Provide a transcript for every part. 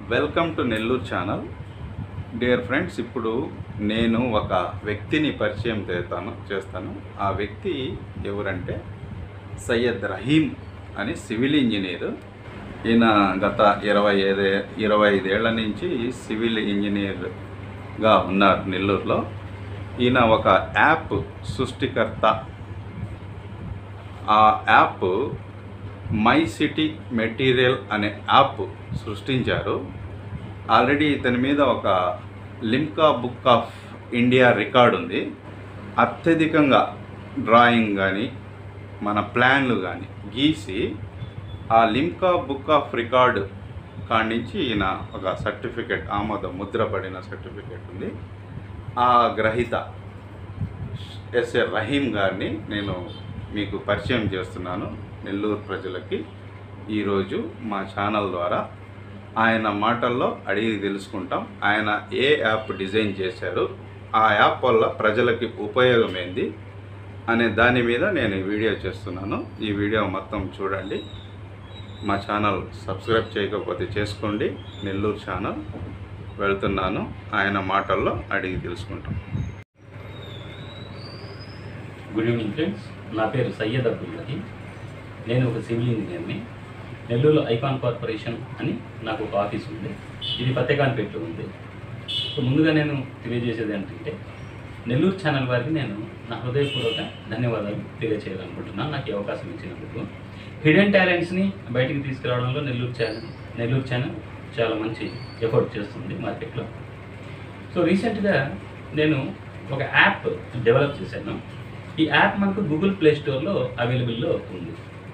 Welcome to Nellore channel dear friends ఇప్పుడు నేను ఒక వ్యక్తిని పరిచయం చేస్తాను చేస్తాను ఆ వ్యక్తి ఎవరంటే సయ్యద్ రహీం అని సివిల్ ఇంజనీర్ ఈయన గత ఇరవై ఐదు ఇరవై ఐదేళ్ల నుంచి సివిల్ ఇంజనీర్గా ఉన్నారు నెల్లూరులో ఈయన ఒక యాప్ సృష్టికర్త ఆ యాప్ మై సిటీ మెటీరియల్ అనే యాప్ సృష్టించారు ఆల్రెడీ ఇతని మీద ఒక Limca book of India record ఉంది అత్యధికంగా డ్రాయింగ్ కానీ మన ప్లాన్లు కానీ గీసి ఆ లిమ్కా బుక్ ఆఫ్ రికార్డ్ కాడి నుంచి ఈయన ఒక సర్టిఫికెట్ ఆమోద ముద్రపడిన సర్టిఫికెట్ ఉంది ఆ గ్రహీత ఎస్ఏ రహీం గారిని నేను మీకు పరిచయం చేస్తున్నాను నెల్లూరు ప్రజలకి ఈరోజు మా ఛానల్ ద్వారా ఆయన మాటల్లో అడిగి తెలుసుకుంటాం ఆయన ఏ యాప్ డిజైన్ చేశారు ఆ యాప్ వల్ల ప్రజలకి ఉపయోగం ఏంది అనే దాని మీద నేను ఈ వీడియో చేస్తున్నాను ఈ వీడియో మొత్తం చూడండి మా ఛానల్ సబ్స్క్రైబ్ చేయకపోతే చేసుకోండి నెల్లూరు ఛానల్ వెళ్తున్నాను ఆయన మాటల్లో అడిగి తెలుసుకుంటాం గుడ్ ఈవినింగ్ ఫ్రెండ్స్ నా పేరు సయ్యద్ అబ్దుల్ రహీం నేను ఒక సివిల్ ఇంజనీర్ని నెల్లూరు ఐకాన్ కార్పొరేషన్ అని నాకు ఒక ఆఫీస్ ఉంది ఇది ఫతేఖాన్పేటలో ఉంది సో ముందుగా నేను తెలియజేసేది ఏంటంటే నెల్లూరు ఛానల్ వారికి నేను నా హృదయపూర్వక ధన్యవాదాలు తెలియజేయాలనుకుంటున్నాను నాకు ఈ అవకాశం ఇచ్చినందుకు హిడెన్ టాలెంట్స్ని బయటికి తీసుకురావడంలో నెల్లూరు ఛానల్ నెల్లూరు ఛానల్ చాలా మంచి ఎఫర్ట్ చేస్తుంది మార్కెట్లో సో రీసెంట్గా నేను ఒక యాప్ డెవలప్ చేశాను ఈ యాప్ మనకు గూగుల్ ప్లే స్టోర్లో అవైలబుల్లో ఉంది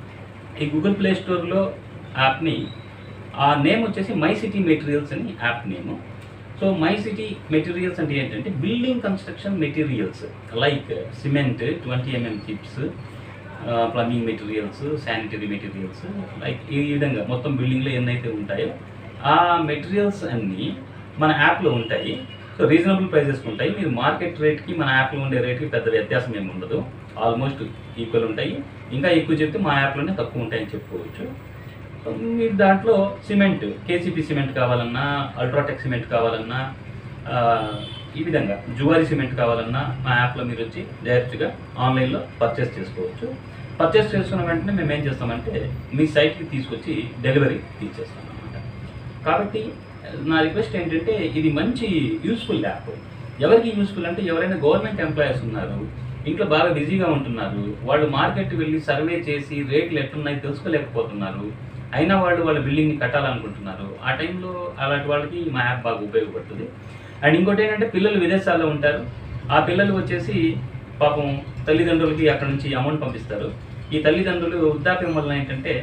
ఈ గూగుల్ ప్లే స్టోర్లో యాప్ని ఆ నేమ్ వచ్చేసి మై సిటీ మెటీరియల్స్ అని app name so my city materials అంటే ఏంటంటే building construction materials like cement twenty MM chips plumbing materials sanitary materials like ఈ విధంగా మొత్తం బిల్డింగ్లో ఎన్నైతే ఉంటాయో ఆ మెటీరియల్స్ అన్నీ మన యాప్లో ఉంటాయి సో రీజనబుల్ ప్రైజెస్ ఉంటాయి మీరు మార్కెట్ రేట్కి మన యాప్లో ఉండే రేట్కి పెద్ద వ్యత్యాసం ఏమి ఉండదు ఆల్మోస్ట్ ఈక్వల్ ఉంటాయి ఇంకా ఎక్కువ చెప్తే మా యాప్లోనే తక్కువ ఉంటాయని చెప్పుకోవచ్చు మీరు దాంట్లో సిమెంట్ కేసీపీ సిమెంట్ కావాలన్నా అల్ట్రాటెక్ సిమెంట్ కావాలన్నా ఆ, ఈ విధంగా జువారీ సిమెంట్ కావాలన్నా మా యాప్లో మీరు వచ్చి డైరెక్ట్గా ఆన్లైన్లో పర్చేస్ చేసుకోవచ్చు పర్చేస్ చేసుకున్న వెంటనే మేము ఏం చేస్తామంటే మీ సైట్కి తీసుకొచ్చి డెలివరీ తీసేస్తాం అనమాట కాబట్టి నా రిక్వెస్ట్ ఏంటంటే ఇది మంచి యూస్ఫుల్ యాప్ ఎవరికి యూస్ఫుల్ అంటే ఎవరైనా గవర్నమెంట్ ఎంప్లాయీస్ ఉన్నారు ఇంట్లో బాగా బిజీగా ఉంటున్నారు వాళ్ళు మార్కెట్కి వెళ్ళి సర్వే చేసి రేట్లు ఎట్టున్నాయి తెలుసుకోలేకపోతున్నారు అయినా వాళ్ళు వాళ్ళ బిల్డింగ్ని కట్టాలనుకుంటున్నారు ఆ టైంలో అలాంటి వాళ్ళకి మా యాప్ బాగా ఉపయోగపడుతుంది అండ్ ఇంకోటి ఏంటంటే పిల్లలు విదేశాల్లో ఉంటారు ఆ పిల్లలు వచ్చేసి పాపం తల్లిదండ్రులకి అక్కడ నుంచి అమౌంట్ పంపిస్తారు ఈ తల్లిదండ్రులు వృద్ధాప్యం వల్ల ఏంటంటే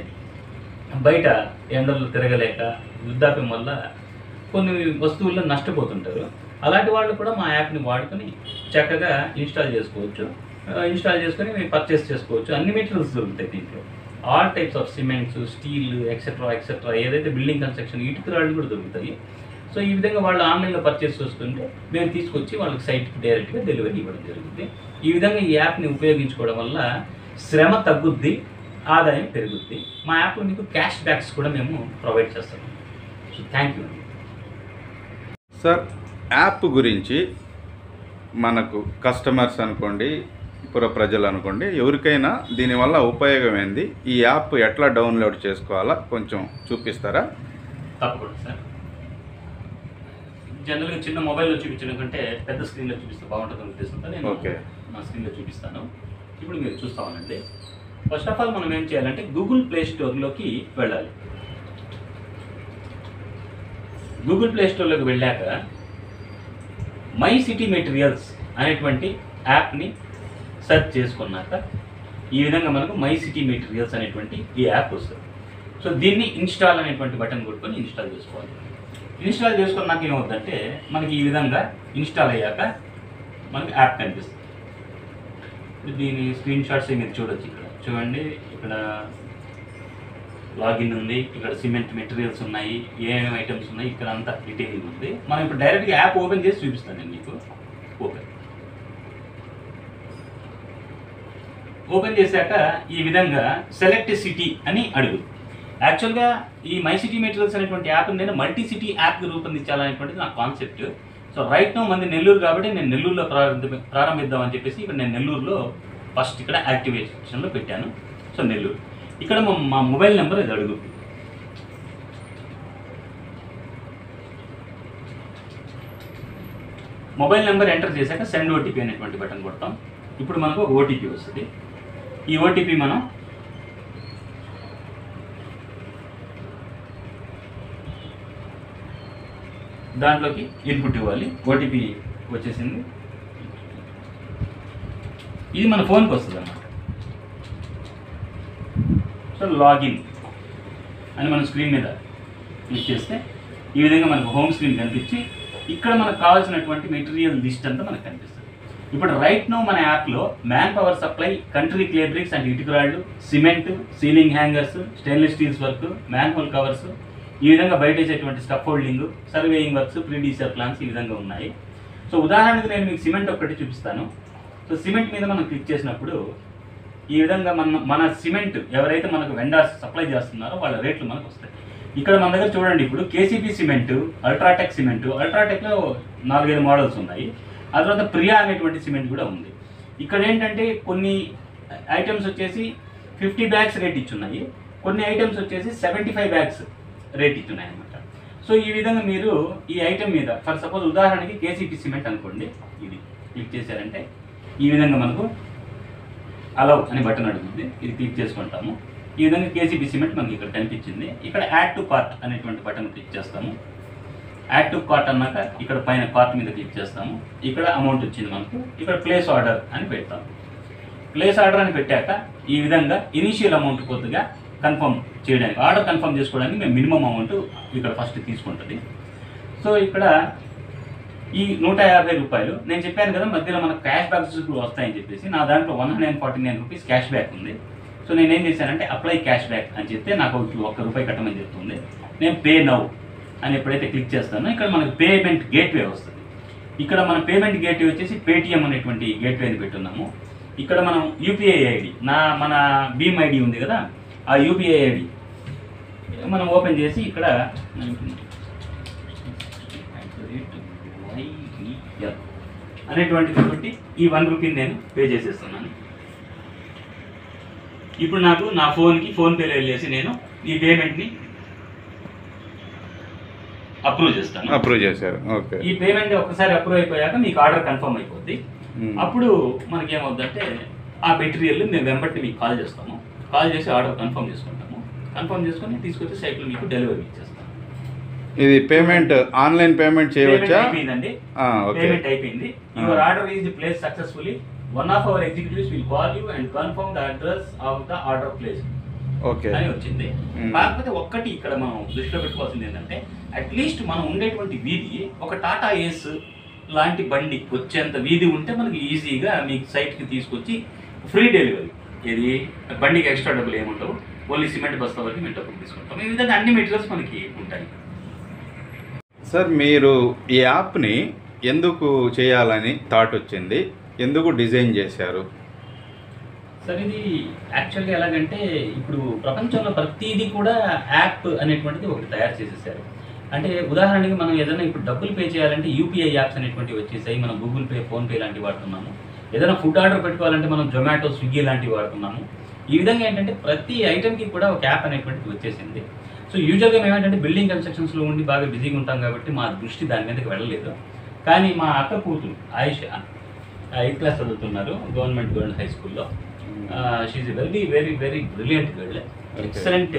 బయట ఎండలు తిరగలేక వృద్ధాప్యం వల్ల కొన్ని వస్తువుల్లో నష్టపోతుంటారు అలాంటి వాళ్ళు కూడా మా యాప్ని వాడుకొని చక్కగా ఇన్స్టాల్ చేసుకోవచ్చు ఆ, ఇన్స్టాల్ చేసుకొని మేము పర్చేస్ చేసుకోవచ్చు అన్ని మెటీరియల్స్ దొరుకుతాయి దీంట్లో all types of cements steel etcetera etcetera ఏదైతే బిల్డింగ్ కన్స్ట్రక్షన్ ఇటుక రాళ్ళు కూడా దొరుకుతాయి సో ఈ విధంగా వాళ్ళు ఆన్లైన్లో పర్చేస్ చేసుకుంటే మేము తీసుకొచ్చి వాళ్ళకి సైట్కి డైరెక్ట్గా డెలివరీ ఇవ్వడం జరుగుతుంది ఈ విధంగా ఈ యాప్ని ఉపయోగించుకోవడం వల్ల శ్రమ తగ్గుద్ది ఆదాయం పెరుగుద్ది మా యాప్లో మీకు క్యాష్ బ్యాక్స్ కూడా మేము ప్రొవైడ్ చేస్తాము సో థ్యాంక్ యూ అండి సార్ యాప్ గురించి మనకు కస్టమర్స్ అనుకోండి పుర ప్రజలు అనుకోండి ఎవరికైనా దీనివల్ల ఉపయోగం ఏంది ఈ యాప్ ఎట్లా డౌన్లోడ్ చేసుకోవాలా కొంచెం చూపిస్తారా తప్పకుండా సార్ జనరల్గా చిన్న మొబైల్లో చూపించడం కంటే పెద్ద స్క్రీన్లో చూపిస్తే బాగుంటుంది ఉద్దేశంతో నేను ఓకే. నా స్క్రీన్లో చూపిస్తాను ఇప్పుడు మీరు చూస్తా ఉండండి ఫస్ట్ ఆఫ్ ఆల్ మనం ఏం చేయాలంటే గూగుల్ ప్లే స్టోర్లోకి వెళ్ళాలి గూగుల్ ప్లే స్టోర్లోకి వెళ్ళాక మై సిటీ మెటీరియల్స్ అనేటువంటి యాప్ని సెర్చ్ చేసుకున్నాక ఈ విధంగా మనకు మై సిటీ మెటీరియల్స్ అనేటువంటి ఈ యాప్ వస్తుంది సో దీన్ని ఇన్స్టాల్ అనేటువంటి బటన్ కొట్టుకొని ఇన్స్టాల్ చేసుకోవాలి ఇన్స్టాల్ చేసుకున్నాక ఏమవుతుందంటే మనకి ఈ విధంగా ఇన్స్టాల్ అయ్యాక మనకి యాప్ కనిపిస్తుంది ఇప్పుడు దీని స్క్రీన్ షాట్స్ మీరు చూడొచ్చు ఇక్కడ చూడండి ఇక్కడ లాగిన్ ఉంది ఇక్కడ సిమెంట్ మెటీరియల్స్ ఉన్నాయి ఏమేమి ఐటమ్స్ ఉన్నాయి ఇక్కడ అంతా డీటెయిలింగ్ ఉంది మనం ఇప్పుడు డైరెక్ట్గా యాప్ ఓపెన్ చేసి చూపిస్తాను నేను మీకు ఓపెన్ ఓపెన్ చేశాక ఈ విధంగా సెలెక్ట్ సిటీ అని అడుగు యాక్చువల్గా ఈ మై సిటీ మెటీరియల్స్ అనేటువంటి యాప్ నేను మల్టీ సిటీ యాప్ రూపొందించాలనేటువంటిది నా కాన్సెప్ట్ సో రైట్ నో మంది నెల్లూరు కాబట్టి నేను నెల్లూరులో ప్రారంభ ప్రారంభిద్దామని చెప్పేసి ఇక్కడ నేను నెల్లూరులో ఫస్ట్ ఇక్కడ యాక్టివేషన్లో పెట్టాను సో నెల్లూరు ఇక్కడ మా మా మొబైల్ నెంబర్ ఇది అడుగు మొబైల్ నెంబర్ ఎంటర్ చేశాక సెండ్ ఓటీపీ అనేటువంటి బటన్ కొడతాం ఇప్పుడు మనకు ఒక ఓటీపీ వస్తుంది ఈ ఓటీపీ మనం దాంట్లోకి ఇన్పుట్ ఇవ్వాలి ఓటీపీ వచ్చేసింది ఇది మన ఫోన్కి వస్తుంది అన్నమాట సో లాగిన్ అని మన స్క్రీన్ మీద క్లిక్ చేస్తే ఈ విధంగా మనకు హోమ్ స్క్రీన్ కనిపించి ఇక్కడ మనకు కావాల్సినటువంటి మెటీరియల్ లిస్ట్ అంతా మనకు కనిపిస్తుంది ఇప్పుడు రైట్ నో మన యాప్లో man power supply country clay bricks and ఇటుకరాళ్ళు cement ceiling hangers stainless steels work man hole covers ఈ విధంగా బయట వేసేటువంటి స్టఫ్ హోల్డింగ్ సర్వేయింగ్ వర్క్స్ ప్రీడీసర్ ప్లాన్స్ ఈ విధంగా ఉన్నాయి సో ఉదాహరణకు నేను మీకు సిమెంట్ ఒకటి చూపిస్తాను సో సిమెంట్ మీద మనం క్లిక్ చేసినప్పుడు ఈ విధంగా మన మన సిమెంట్ ఎవరైతే మనకు వెండర్స్ సప్లై చేస్తున్నారో వాళ్ళ రేట్లు మనకు వస్తాయి ఇక్కడ మన దగ్గర చూడండి ఇప్పుడు కేసీపీ సిమెంట్ అల్ట్రాటెక్ సిమెంట్ అల్ట్రాటెక్లో నాలుగైదు మోడల్స్ ఉన్నాయి ఆ తర్వాత ప్రియా అనేటువంటి సిమెంట్ కూడా ఉంది ఇక్కడ ఏంటంటే కొన్ని ఐటమ్స్ వచ్చేసి ఫిఫ్టీ బ్యాగ్స్ రేట్ ఇచ్చున్నాయి కొన్ని ఐటమ్స్ వచ్చేసి సెవెంటీ ఫైవ్ బ్యాగ్స్ రేట్ ఇచ్చున్నాయి అనమాట సో ఈ విధంగా మీరు ఈ ఐటమ్ మీద ఫర్ సపోజ్ ఉదాహరణకి కేసీపీ సిమెంట్ అనుకోండి ఇది క్లిక్ చేశారంటే ఈ విధంగా మనకు అలౌ అని బటన్ అడుగుతుంది ఇది క్లిక్ చేసుకుంటాము ఈ విధంగా కేజీబీ సిమెంట్ మనకి ఇక్కడ కనిపించింది ఇక్కడ యాడ్ టు కార్ట్ అనేటువంటి బటన్ క్లిక్ చేస్తాము యాడ్ టు కార్ట్ అన్నాక ఇక్కడ పైన కార్ట్ మీద క్లిక్ చేస్తాము ఇక్కడ అమౌంట్ వచ్చింది మనకు ఇక్కడ ప్లేస్ ఆర్డర్ అని పెడతాము ప్లేస్ ఆర్డర్ అని పెట్టాక ఈ విధంగా ఇనీషియల్ అమౌంట్ కొద్దిగా కన్ఫర్మ్ చేయడానికి ఆర్డర్ కన్ఫర్మ్ చేసుకోవడానికి మేము మినిమం అమౌంట్ ఇక్కడ ఫస్ట్ తీసుకుంటుంది సో ఇక్కడ ఈ నూట యాభై రూపాయలు నేను చెప్పాను కదా మధ్యలో మనకు క్యాష్ బ్యాక్స్ కూడా వస్తాయని చెప్పేసి నా దాంట్లో one hundred and forty nine rupees cash back ఉంది సో నేను ఏం చేశానంటే అప్లై క్యాష్ బ్యాక్ అని చెప్తే నాకు ఒక- ఒక్క రూపాయి కట్టమని చెప్తుంది నేను పే నౌ అని ఎప్పుడైతే క్లిక్ చేస్తానో ఇక్కడ మనకు పేమెంట్ గేట్వే వస్తుంది ఇక్కడ మన పేమెంట్ గేట్వే వచ్చేసి పేటిఎం అనేటువంటి గేట్వే అని పెట్టున్నాము ఇక్కడ మనం యూపీఐ ఐడి నా మన భీమ్ ఐడి ఉంది కదా ఆ యూపీఐ ఐడి మనం ఓపెన్ చేసి ఇక్కడ అనేటువంటిది పెట్టి ఈ వన్ రూపీని నేను పే చేసేస్తున్నాను ఇప్పుడు నాకు నా ఫోన్కి ఫోన్పేలో వెళ్ళేసి నేను ఈ పేమెంట్ని అప్రూవ్ చేస్తాను అప్రూవ్ చేశారు ఓకే ఈ పేమెంట్ ఒక్కసారి అప్రూవ్ అయిపోయాక మీకు ఆర్డర్ కన్ఫర్మ్ అయిపోద్ది మ్మ్. అప్పుడు మనకి ఏమవుద్దంటే ఆ మెటీరియల్ మేము వెంబట్టి మీకు కాల్ చేస్తాము కాల్ చేసి ఆర్డర్ కన్ఫర్మ్ చేసుకుంటాము కన్ఫర్మ్ చేసుకొని తీసుకొచ్చి సైకిల్ మీకు డెలివరీ ఇచ్చేస్తాము ఇది పేమెంట్ ఆన్లైన్ పేమెంట్ చేయవచ్చా పేమెంట్ అయిపోయిందండి ఆ, ఓకే పేమెంట్ అయిపోయింది your order is place successfully one of our executives will call you and confirm the address of the order place okay అని వచ్చింది Hmm. కాకపోతే ఒక్కటి ఇక్కడ మనం దృష్టిలో పెట్టుకోవాల్సింది ఏంటంటే అట్లీస్ట్ మనం ఉండేటువంటి వీధి ఒక టాటా ఏస్ లాంటి బండి వచ్చేంత వీధి ఉంటే మనకి ఈజీగా మీకు సైట్కి తీసుకొచ్చి ఫ్రీ డెలివరీ ఇది బండికి ఎక్స్ట్రా డబ్బులు ఏముండవు ఓన్లీ సిమెంట్ బస్తా వరకు మేము డబ్బులు తీసుకుంటాం ఈ విధంగా అన్ని మెటీరియల్స్ మనకి ఉంటాయి సార్ మీరు ఈ యాప్ని ఎందుకు చేయాలని థాట్ వచ్చింది ఎందుకు డిజైన్ చేశారు సార్ ఇది యాక్చువల్గా ఎలాగంటే ఇప్పుడు ప్రపంచంలో ప్రతిదీ కూడా యాప్ అనేటువంటిది ఒకటి తయారు చేసేసారు అంటే ఉదాహరణకి మనం ఏదైనా ఇప్పుడు డబ్బులు పే చేయాలంటే యూపీఐ యాప్స్ అనేటువంటివి వచ్చేసాయి మనం గూగుల్ పే ఫోన్పే లాంటివి వాడుతున్నాము ఏదైనా ఫుడ్ ఆర్డర్ పెట్టుకోవాలంటే మనం జొమాటో స్విగ్గీ లాంటివి వాడుతున్నాము ఈ విధంగా ఏంటంటే ప్రతి ఐటెంకి కూడా ఒక యాప్ అనేటువంటిది వచ్చేసింది సో యూజువల్గా మేము ఏంటంటే బిల్డింగ్ కన్స్ట్రక్షన్స్లో ఉండి బాగా బిజీగా ఉంటాం కాబట్టి మా దృష్టి దాని మీదకి వెళ్ళలేదు కానీ మా అక్క కూతురు ఆయుష ఎయిత్ క్లాస్ చదువుతున్నారు గవర్నమెంట్ గర్ల్ హై స్కూల్లో she very very very brilliant girl excellent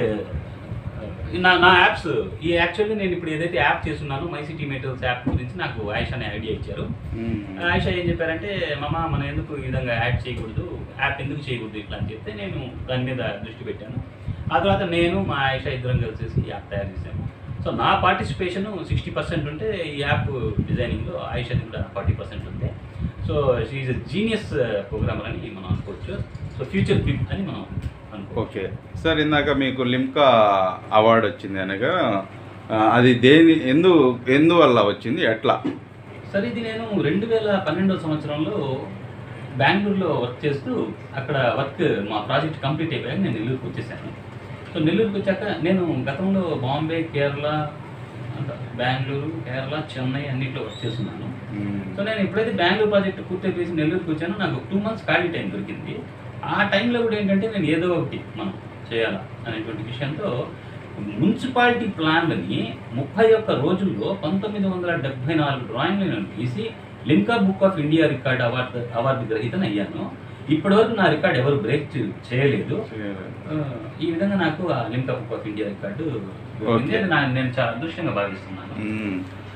నా నా యాప్స్ ఈ యాక్చువల్లీ నేను ఇప్పుడు ఏదైతే యాప్ చేస్తున్నానో మై సిటీ మెటీరియల్స్ యాప్ గురించి నాకు ఆయుష్ అనే ఐడియా ఇచ్చారు ఆయుష ఏం చెప్పారంటే మామ మనం ఎందుకు ఈ విధంగా యాడ్ చేయకూడదు యాప్ ఎందుకు చేయకూడదు ఇట్లా అని చెప్తే నేను దాని మీద దృష్టి పెట్టాను ఆ తర్వాత నేను మా ఆయుష ఇద్దరం కలిసేసి ఈ యాప్ తయారు చేశాము సో నా పార్టిసిపేషన్ సిక్స్టీ పర్సెంట్ ఉంటే ఈ యాప్ డిజైనింగ్లో ఆయుషది కూడా ఫార్టీ పర్సెంట్ ఉంది సో షీఈ్ జీనియస్ ప్రోగ్రామర్ అని మనం అనుకోవచ్చు సో ఫ్యూచర్ క్లిప్ అని మనం అనుకోవచ్చు ఓకే సార్ ఇందాక మీకు లిమ్కా అవార్డు వచ్చింది అనగా ఆ, అది దేని ఎందు ఎందువల్ల వచ్చింది ఎట్లా సార్ ఇది నేను రెండు వేల పన్నెండవ సంవత్సరంలో బెంగళూరులో వర్క్ చేస్తూ అక్కడ వర్క్ మా ప్రాజెక్ట్ కంప్లీట్ అయిపోయాక నేను నెల్లూరుకి వచ్చేసాను సో నెల్లూరుకి వచ్చాక నేను గతంలో బాంబే కేరళ అంత బెంగళూరు కేరళ చెన్నై అన్నింటిలో వర్క్ చేస్తున్నాను మ్మ్. సో నేను ఎప్పుడైతే బెంగళూరు ప్రాజెక్ట్ పూర్తి చేసి నెల్లూరుకి వచ్చానో నాకు టూ మంత్స్ ఖాళీ టైం దొరికింది ఆ టైంలో కూడా ఏంటంటే నేను ఏదో ఒకటి మనం చేయాలా అనేటువంటి విషయంతో మున్సిపాలిటీ ప్లాన్లని ముప్పై ఒక్క రోజుల్లో పంతొమ్మిది వందల డెబ్బై నాలుగు డ్రాయింగ్లు నేను తీసి Limca book of India record award award గ్రహీతను అయ్యాను ఇప్పటివరకు నా రికార్డ్ ఎవరు బ్రేక్ చేయలేదు ఆ, ఈ విధంగా నాకు ఆ Limca book of India record దొరికింది. Okay. అది నా- నేను చాలా అదృష్టంగా భావిస్తున్నాను మ్మ్.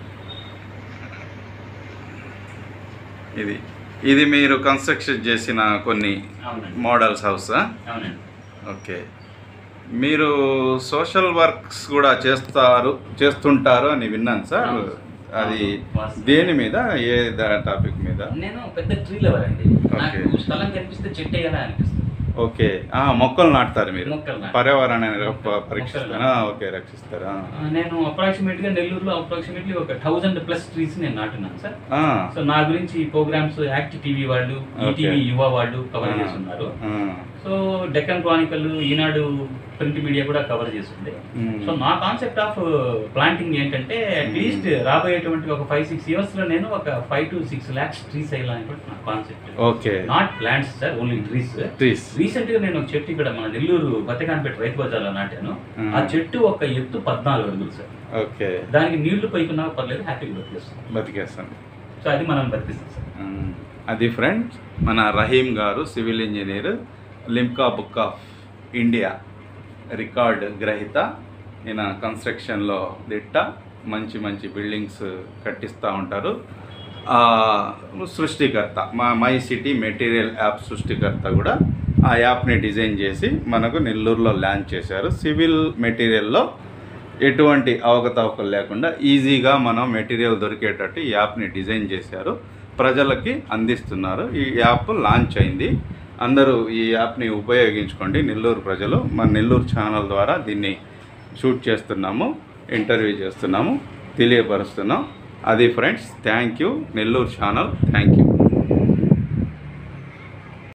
ఇది ఇది మీరు కన్స్ట్రక్షన్ చేసిన కొన్ని అవునండి మోడల్స్ హౌసా అవునండి ఓకే మీరు సోషల్ వర్క్స్ కూడా చేస్తారు చేస్తుంటారు అని విన్నాను సార్ అవును. అది వాస్తవం. దేని మీద ఏ టాపిక్ మీద నేను పెద్ద ట్రీ లవర్ అండి నాకు Okay. స్థలం కనిపిస్తే చెట్టు వేయాలా అనిపిస్తుంది ఓకే ఆ, మొక్కలు నాటుతారు మీరు మొక్కలు నాటు- పర్యావరణాన్ని మొక్కలు పరీక్షిస్తారా ఓకే రక్షిస్తారా ఆ, నేను అప్రాక్సిమేట్ గా నెల్లూరులో అప్రాక్సిమేట్లీ ఒక థౌజండ్ ప్లస్ ట్రీస్ నేను నాటున్నాను సార్ ఆ, సో నా గురించి ప్రోగ్రామ్స్ యాక్ట్ టీవీ వాళ్ళు ఈటీవీ Okay. యువ వాళ్ళు కవర్ ఆ, చేస్తున్నారు ఆ, so Deccan Chronicle Eenadu print media కూడా కవర్ చేస్తుంది మ్మ్. సో నా కాన్సెప్ట్ ఆఫ్ ప్లాంటింగ్ ఏంటంటే అట్లీస్ట్ రాబోయేటువంటి ఒక ఫైవ్ సిక్స్ ఇయర్స్ లో నేను ఒక five to six lakhs trees వేయాలని నా concept okay not plants sir only trees trees recent గా నేను ఒక చెట్టు ఇక్కడ మన నెల్లూరు బతకాన్పేట రైతు బజార్లో నాటాను మ్మ్. ఆ చెట్టు ఒక ఎత్తు పద్నాలుగు అడుగులు సార్ ఓకే దానికి నీళ్లు పైకున్నా పర్లేదు హ్యాపీగా బతికేస్తాం బతికేస్తాను సో అది మనం బతికిస్తాం సార్ మ్మ్. అది ఫ్రెండ్స్ మన Rahim garu civil engineer Limca book of India record గ్రహీత ఈయన కన్స్ట్రక్షన్లో దిట్ట మంచి మంచి బిల్డింగ్స్ కట్టిస్తూ ఉంటారు ఆ, సృష్టికర్త మా మై సిటీ మెటీరియల్ యాప్ సృష్టికర్త కూడా ఆ యాప్ని డిజైన్ చేసి మనకు నెల్లూరులో లాంచ్ చేశారు సివిల్ మెటీరియల్లో ఎటువంటి అవకతవకలు లేకుండా ఈజీగా మనం మెటీరియల్ దొరికేటట్టు ఈ యాప్ని డిజైన్ చేశారు ప్రజలకి అందిస్తున్నారు ఈ యాప్ లాంచ్ అయింది అందరూ ఈ యాప్ని ఉపయోగించుకోండి నెల్లూరు ప్రజలు మన నెల్లూరు ఛానల్ ద్వారా దీన్ని షూట్ చేస్తున్నాము ఇంటర్వ్యూ చేస్తున్నాము తెలియపరుస్తున్నాం అది friends thank you Nellore channel thank you